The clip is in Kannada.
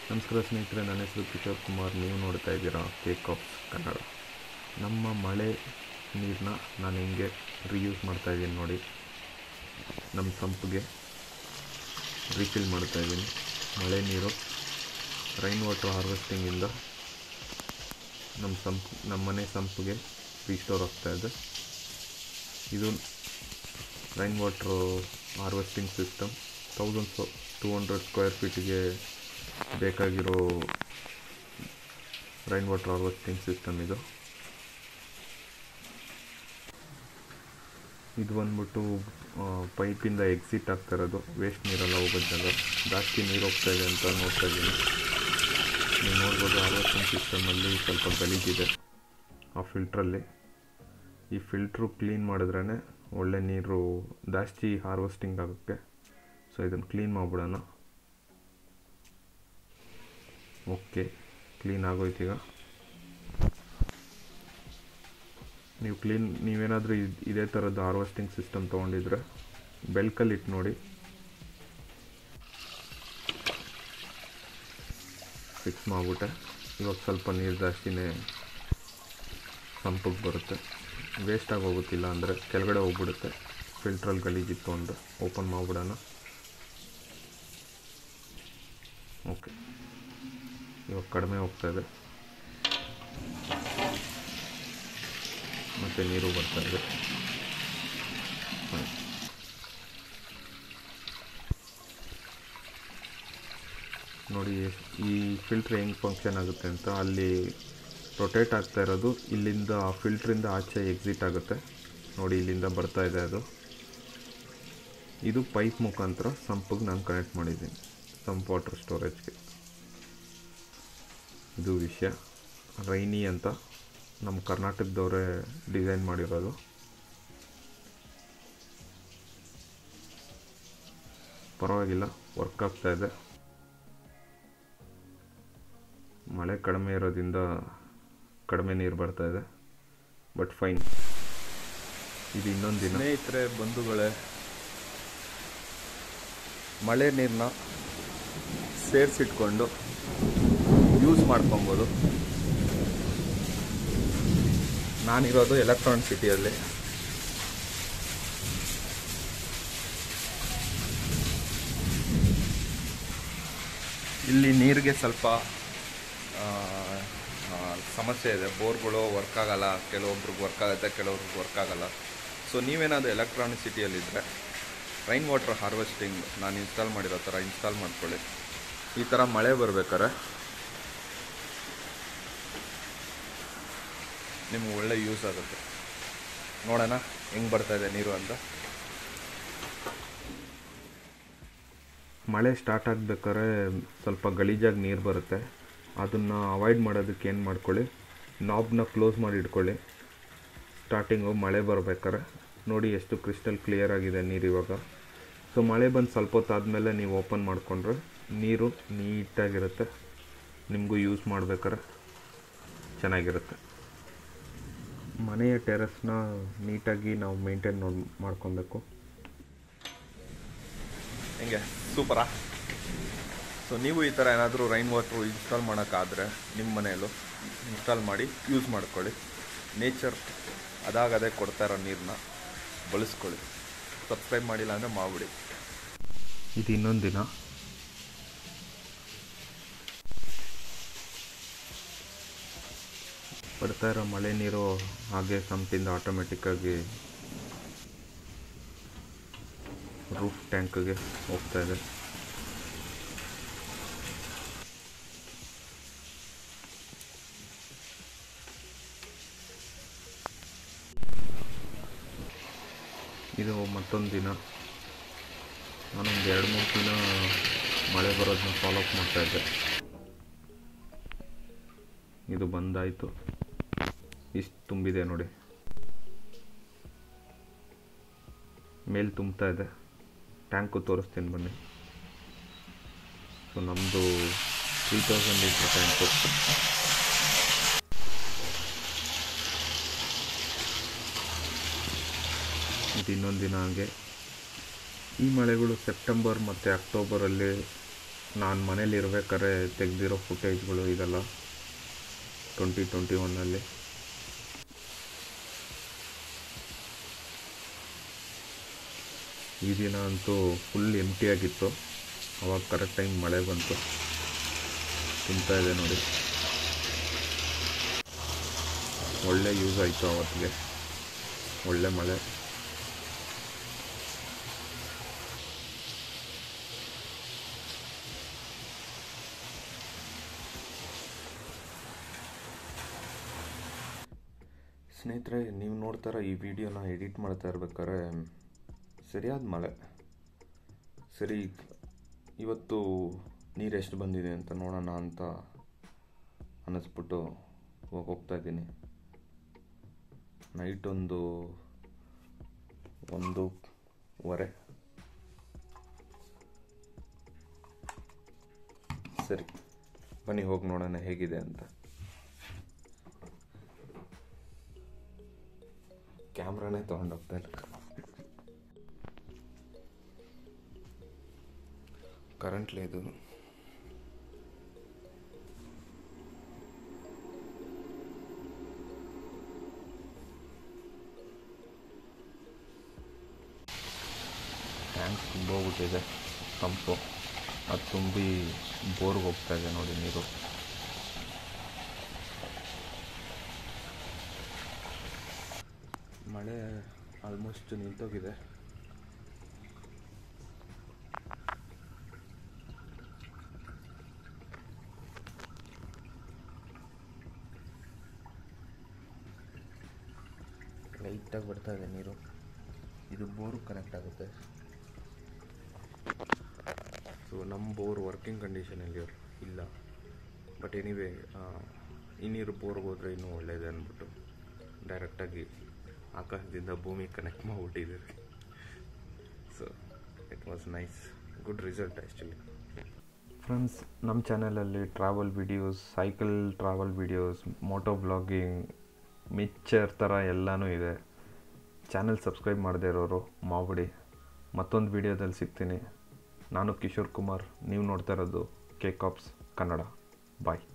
ನಮಸ್ಕಾರ ಸ್ನೇಹಿತರೆ ನನ್ನ ಹೆಸರು ಕಿಶೋರ್ ಕುಮಾರ್ ನೀವು ನೋಡ್ತಾ ಇದ್ದೀರಾ ಕೇಕ್ ಆಫ್ಸ್ ಕನ್ನಡ ನಮ್ಮ ಮಳೆ ನೀರನ್ನ ನಾನು ಹೆಂಗೆ ರಿಯೂಸ್ ಮಾಡ್ತಾಯಿದ್ದೀನಿ ನೋಡಿ ನಮ್ಮ ಸಂಪಿಗೆ ರೀಫಿಲ್ ಮಾಡ್ತಾಯಿದ್ದೀನಿ ಮಳೆ ನೀರು ರೈನ್ ವಾಟರ್ ಹಾರ್ವೆಸ್ಟಿಂಗಿಂದ ನಮ್ಮ ಸಂಪ್ ನಮ್ಮ ಮನೆ ಸಂಪಿಗೆ ರೀಸ್ಟೋರ್ ಆಗ್ತಾಯಿದೆ ಇದು rain water harvesting system thousand two hundred square ಫೀಟಿಗೆ ಬೇಕಾಗಿರೋ ರೈನ್ ವಾಟರ್ ಹಾರ್ವೆಸ್ಟಿಂಗ್ ಸಿಸ್ಟಮ್ ಇದು ಇದು ಬಂದ್ಬಿಟ್ಟು ಪೈಪಿಂದ ಎಕ್ಸಿಟ್ ಆಗ್ತಾ ಇರೋದು ವೇಸ್ಟ್ ನೀರೆಲ್ಲ ಹೋಗೋದು ಜಾಗ ಜಾಸ್ತಿ ನೀರು ಹೋಗ್ತಾ ಇದೆ ಅಂತ ನೋಡ್ತಾ ಇದ್ದೀನಿ ನೀವು ನೋಡ್ಬೋದು ಹಾರ್ವೆಸ್ಟಿಂಗ್ ಸಿಸ್ಟಮಲ್ಲಿ ಸ್ವಲ್ಪ ಗಲೀಜಿದೆ ಆ ಫಿಲ್ಟ್ರಲ್ಲಿ ಈ ಫಿಲ್ಟ್ರು ಕ್ಲೀನ್ ಮಾಡಿದ್ರೇ ಒಳ್ಳೆ ನೀರು ಜಾಸ್ತಿ ಹಾರ್ವೆಸ್ಟಿಂಗ್ ಆಗುತ್ತೆ ಸೊ ಇದನ್ನು ಕ್ಲೀನ್ ಮಾಡಿಬಿಡೋಣ ಓಕೆ ಕ್ಲೀನ್ ಆಗೋಯ್ತೀಗ ನೀವು ಕ್ಲೀನ್ ನೀವೇನಾದರೂ ಇದೇ ಥರದ್ದು ಹಾರ್ವೆಸ್ಟಿಂಗ್ ಸಿಸ್ಟಮ್ ತೊಗೊಂಡಿದ್ರೆ ಬೆಲ್ಕಲ್ಲಿ ಇಟ್ಟು ನೋಡಿ ಫಿಕ್ಸ್ ಮಾಡಿಬಿಟ್ಟೆ ಇವಾಗ ಸ್ವಲ್ಪ ನೀರು ಜಾಸ್ತಿನೇ ಸಂಪಿಗೆ ಬರುತ್ತೆ ವೇಸ್ಟ್ ಆಗಿ ಹೋಗುತ್ತಿಲ್ಲ ಅಂದರೆ ಕೆಳಗಡೆ ಹೋಗ್ಬಿಡುತ್ತೆ ಫಿಲ್ಟ್ರಲ್ಲಿ ಗಲೀಜಿತ್ತು ಅಂದರೆ ಓಪನ್ ಮಾಡಿಬಿಡೋಣ ಓಕೆ ಇವಾಗ ಕಡಿಮೆ ಹೋಗ್ತಾ ಇದೆ ಮತ್ತು ನೀರು ಬರ್ತಾ ಇದೆ ಹಾಂ. ನೋಡಿ ಈ ಫಿಲ್ಟ್ರ್ ಹೆಂಗೆ ಫಂಕ್ಷನ್ ಆಗುತ್ತೆ ಅಂತ ಅಲ್ಲಿ ರೊಟೇಟ್ ಆಗ್ತಾ ಇರೋದು ಇಲ್ಲಿಂದ ಆ ಫಿಲ್ಟ್ರಿಂದ ಆಚೆ ಎಕ್ಸಿಟ್ ಆಗುತ್ತೆ ನೋಡಿ ಇಲ್ಲಿಂದ ಬರ್ತಾ ಇದೆ ಅದು ಇದು ಪೈಪ್ ಮುಖಾಂತರ ಸಂಪಿಗೆ ನಾನು ಕನೆಕ್ಟ್ ಮಾಡಿದ್ದೀನಿ ಸಂಪ್ ವಾಟರ್ ಸ್ಟೋರೇಜ್ಗೆ ಇದು ವಿಷಯ ರೈನಿ ಅಂತ ನಮ್ಮ ಕರ್ನಾಟಕದವರೇ ಡಿಸೈನ್ ಮಾಡಿರೋದು ಪರವಾಗಿಲ್ಲ ವರ್ಕ್ ಆಗ್ತಾ ಇದೆ ಮಳೆ ಕಡಿಮೆ ಇರೋದ್ರಿಂದ ಕಡಿಮೆ ನೀರು ಬರ್ತಾ ಇದೆ ಬಟ್ ಫೈನ್ ಇದು ಇನ್ನೊಂದು ದಿನ ಸ್ನೇಹಿತರೆ ಬಂಧುಗಳೇ ಮಳೆ ನೀರನ್ನ ಸೇರಿಸಿಟ್ಕೊಂಡು ಯೂಸ್ ಮಾಡ್ಕೊಬೋದು ನಾನಿರೋದು ಎಲೆಕ್ಟ್ರಾನಿಕ್ ಸಿಟಿಯಲ್ಲಿ ಇಲ್ಲಿ ನೀರಿಗೆ ಸ್ವಲ್ಪ ಆ, ಆ, ಸಮಸ್ಯೆ ಇದೆ ಬೋರ್ಗಳು ವರ್ಕ್ ಆಗಲ್ಲ ಕೆಲವೊಬ್ರಿಗೆ ವರ್ಕ್ ಆಗುತ್ತೆ ಕೆಲವೊಬ್ರಿಗೆ ವರ್ಕ್ ಆಗಲ್ಲ ಸೊ ನೀವೇನಾದರೂ ಎಲೆಕ್ಟ್ರಾನಿಕ್ ಸಿಟಿಯಲ್ಲಿದ್ದರೆ ರೈನ್ ವಾಟರ್ ಹಾರ್ವೆಸ್ಟಿಂಗ್ ನಾನು ಇನ್ಸ್ಟಾಲ್ ಮಾಡಿರೋ ಥರ ಇನ್ಸ್ಟಾಲ್ ಮಾಡ್ಕೊಳ್ಳಿ ಈ ಥರ ಮಳೆ ಬರ್ಬೇಕಾರೆ ನಿಮ್ಗೆ ಒಳ್ಳೆ ಯೂಸ್ ಆಗುತ್ತೆ ನೋಡೋಣ ಹೆಂಗೆ ಬರ್ತಾ ಇದೆ ನೀರು ಅಂತ ಮಳೆ ಸ್ಟಾರ್ಟ್ ಆಗಬೇಕಾದ್ರೆ ಸ್ವಲ್ಪ ಗಲೀಜಾಗಿ ನೀರು ಬರುತ್ತೆ ಅದನ್ನು ಅವಾಯ್ಡ್ ಮಾಡೋದಕ್ಕೆ ಏನು ಮಾಡ್ಕೊಳ್ಳಿ ನಾಬ್ನ ಕ್ಲೋಸ್ ಮಾಡಿ ಇಟ್ಕೊಳ್ಳಿ ಸ್ಟಾರ್ಟಿಂಗು ಮಳೆ ಬರ್ಬೇಕಾರೆ ನೋಡಿ ಎಷ್ಟು ಕ್ರಿಸ್ಟಲ್ ಕ್ಲಿಯರ್ ಆಗಿದೆ ನೀರು ಇವಾಗ ಸೊ ಮಳೆ ಬಂದು ಸ್ವಲ್ಪ ಹೊತ್ತಾದಮೇಲೆ ನೀವು ಓಪನ್ ಮಾಡಿಕೊಂಡ್ರೆ ನೀರು ನೀಟಾಗಿರುತ್ತೆ ನಿಮಗೂ ಯೂಸ್ ಮಾಡ್ಬೇಕಾರೆ ಚೆನ್ನಾಗಿರುತ್ತೆ ಮನೆಯ ಟೆರೆಸ್ನ ನೀಟಾಗಿ ನಾವು ಮೇಂಟೈನ್ ನೋಡಿ ಮಾಡ್ಕೊಬೇಕು ಹೆಂಗೆ ಸೂಪರಾ ಸೊ ನೀವು ಈ ಥರ ಏನಾದರೂ ರೈನ್ ವಾಟ್ರು ಇನ್ಸ್ಟಾಲ್ ಮಾಡೋಕ್ಕಾದರೆ ನಿಮ್ಮ ಮನೆಯಲ್ಲೂ ಇನ್ಸ್ಟಾಲ್ ಮಾಡಿ ಯೂಸ್ ಮಾಡ್ಕೊಳ್ಳಿ ನೇಚರ್ ಅದಾಗದೇ ಕೊಡ್ತಾ ಇರೋ ನೀರನ್ನ ಬಳಸ್ಕೊಳ್ಳಿ ಸಬ್ಸ್ಕ್ರೈಬ್ ಮಾಡಿಲ್ಲ ಅಂದರೆ ಮಾಡಿಬಿಡಿ ಇದು ಇನ್ನೊಂದು ದಿನ ಬರ್ತಾ ಇರೋ ಮಳೆ ನೀರು ಹಾಗೆ ಸಂಪಿಂದ ಆಟೋಮೆಟಿಕ್ಕಾಗಿ ರೂಫ್ ಟ್ಯಾಂಕ್ಗೆ ಹೋಗ್ತಾ ಇದೆ ಇದು ಮತ್ತೊಂದು ದಿನ ನಾನೊಂದು ಎರಡು ಮೂರು ದಿನ ಮಳೆ ಬರೋದನ್ನ ಫಾಲೋ ಅಪ್ ಮಾಡ್ತಾಯಿದ್ದೆ ಇದು ಬಂದಾಯಿತು ಇಷ್ಟು ತುಂಬಿದೆ ನೋಡಿ ಮೇಲೆ ತುಂಬ್ತಾ ಇದೆ ಟ್ಯಾಂಕು ತೋರಿಸ್ತೀನಿ ಬನ್ನಿ ಸೊ ನಮ್ಮದು ತ್ರೀ ತೌಸಂಡ್ ಲೀಟ್ರ್ ಟ್ಯಾಂಕು ಇದು ಇನ್ನೊಂದು ದಿನ ಹಾಗೆ ಈ ಮಳೆಗಳು ಸೆಪ್ಟೆಂಬರ್ ಮತ್ತು ಅಕ್ಟೋಬರಲ್ಲಿ ನಾನು ಮನೇಲಿ ಇರ್ಬೇಕಾದ್ರೆ ತೆಗೆದಿರೋ ಫುಟೇಜ್ಗಳು ಇದೆಲ್ಲ ಟ್ವೆಂಟಿ ಟ್ವೆಂಟಿ ಒನ್ನಲ್ಲಿ ಈ ದಿನ ಅಂತೂ ಫುಲ್ ಎಂಟಿ ಆಗಿತ್ತು ಅವಾಗ ಕರೆಕ್ಟ್ ಟೈಮ್ ಮಳೆ ಬಂತು ತುಂಬ್ತಾ ಇದೆ ನೋಡಿ ಒಳ್ಳೆ ಯೂಸ್ ಆಯಿತು ಅವತ್ತಿಗೆ ಒಳ್ಳೆ ಮಳೆ ಸ್ನೇಹಿತರೆ ನೀವು ನೋಡ್ತಾರ ಈ ವಿಡಿಯೋನ ಎಡಿಟ್ ಮಾಡ್ತಾ ಇರ್ಬೇಕಾದ್ರೆ ಸರಿಯಾದ ಮಳೆ ಸರಿ ಇವತ್ತು ನೀರು ಎಷ್ಟು ಬಂದಿದೆ ಅಂತ ನೋಡೋಣ ಅಂತ ಅನ್ನಿಸ್ಬಿಟ್ಟು ಹೋಗಿ ಹೋಗ್ತಾ ಇದ್ದೀನಿ ನೈಟ್ ಒಂದು ಒಂದೂವರೆ ಸರಿ ಬನ್ನಿ ಹೋಗಿ ನೋಡೋಣ ಹೇಗಿದೆ ಅಂತ ಕ್ಯಾಮ್ರಾನೇ ತೊಗೊಂಡೋಗ್ತಾ ಇಲ್ಲ ಕರೆಂಟ್ಲಿ ಇದು ಟ್ಯಾಂಕ್ ತುಂಬೋಗ್ಬಿಟ್ಟಿದೆ ಪಂಪು ಅದು ತುಂಬಿ ಬೋರ್ಗೆ ಹೋಗ್ತಾ ಇದೆ ನೋಡಿ ನೀರು ಮಳೆ ಆಲ್ಮೋಸ್ಟ್ ನಿಂತೋಗಿದೆ ಲೈಟಾಗಿ ಬರ್ತಾ ಇದೆ ನೀರು ಇದು ಬೋರು ಕನೆಕ್ಟ್ ಆಗುತ್ತೆ ಸೊ ನಮ್ಮ ಬೋರ್ ವರ್ಕಿಂಗ್ ಕಂಡೀಷನಲ್ಲಿ ಇಲ್ಲ ಬಟ್ ಎನಿವೇ ಈ ನೀರು ಬೋರ್ಗೆ ಹೋದರೆ ಇನ್ನೂ ಒಳ್ಳೆಯದು ಅಂದ್ಬಿಟ್ಟು ಡೈರೆಕ್ಟಾಗಿ ಆಕಾಶದಿಂದ ಭೂಮಿ ಕನೆಕ್ಟ್ ಮಾಡಿಬಿಟ್ಟಿದ್ದೀವಿ so it was nice good result actually friends ನಮ್ಮ ಚಾನಲಲ್ಲಿ travel videos cycle travel videos moto blogging mixture ಥರ ಎಲ್ಲನೂ ಇದೆ ಚಾನಲ್ ಸಬ್ಸ್ಕ್ರೈಬ್ ಮಾಡದೇ ಇರೋರು ಮಾಡ್ಬಿಡಿ ಮತ್ತೊಂದು ವಿಡಿಯೋದಲ್ಲಿ ಸಿಗ್ತೀನಿ ನಾನು ಕಿಶೋರ್ ಕುಮಾರ್ ನೀವು ನೋಡ್ತಾ ಇರೋದು ಕೆ ಕಾಪ್ಸ್ ಕನ್ನಡ ಬಾಯ್